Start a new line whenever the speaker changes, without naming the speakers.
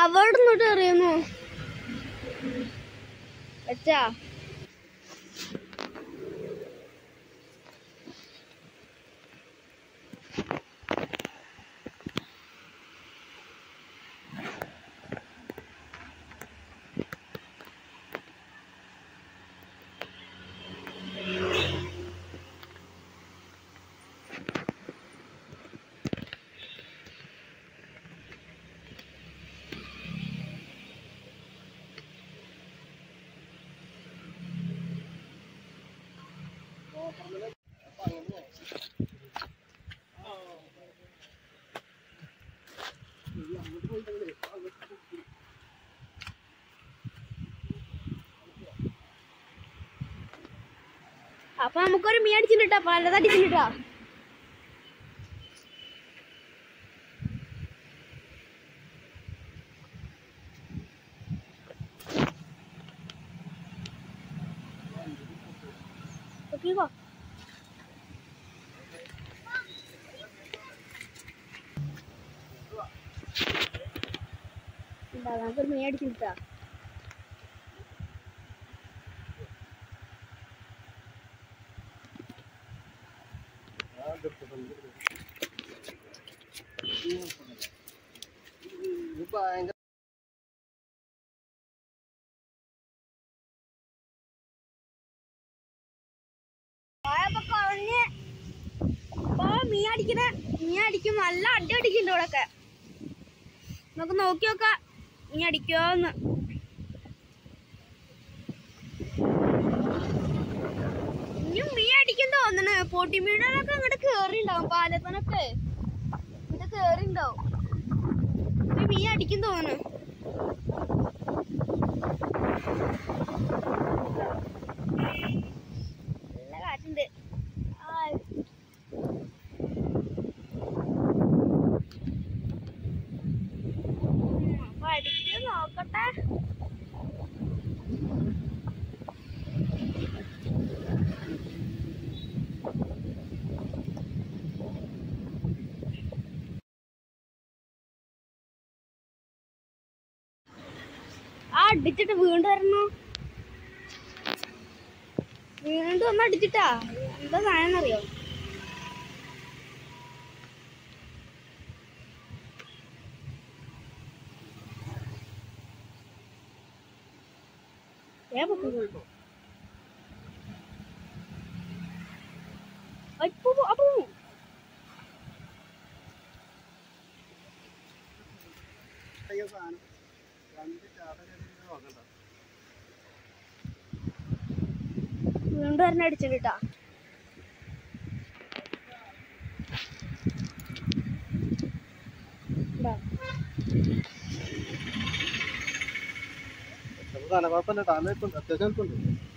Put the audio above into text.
അവിടെ നിന്നോട്ട് എറിയുന്നു വെച്ചാ അപ്പൊ നമുക്കൊരു മീൻ അടിച്ചിട്ടാ പലതടിച്ചിട്ടാ ഓക്കെ വാ ഇതാ, നമുക്കൊരു മീൻ അടിച്ചിട്ടാ വാഴയൊക്കെ കളഞ്ഞ് ഇപ്പൊ മീൻ അടിക്കണ മീൻ അടിക്കും നല്ല അടി അടിക്കുന്നുണ്ട് ഇവിടെയൊക്കെ നമുക്ക് നോക്കി നോക്കാം മീൻ അടിക്കോന്ന് ഇനിയും മീൻ അടിക്കും തോന്നണ് പൊട്ടിമീനുകളൊക്കെ ഇങ്ങോട്ട് കേറിണ്ടാവും പാലപ്പനൊക്കെ ഇത് കേറിണ്ടാവും ഇനി മീൻ അടിക്കും തോന്നുന്നു നല്ല കാറ്റുണ്ട് ആ അപ്പൊ അടിച്ച് നോക്കട്ടെ ആ അടിച്ചിട്ട് വീണ്ടും വരണു വീണ്ടും ഒന്ന് അടിച്ചിട്ടാ എന്താ സാധനം അറിയോ ഏ പൊക്കുന്നു അപ്പൊ അപ്പൊ വീണ്ടും ഒരെണ്ണം അടിച്ചിട്ടാ
കുഴപ്പമില്ല അത്യാവശ്യം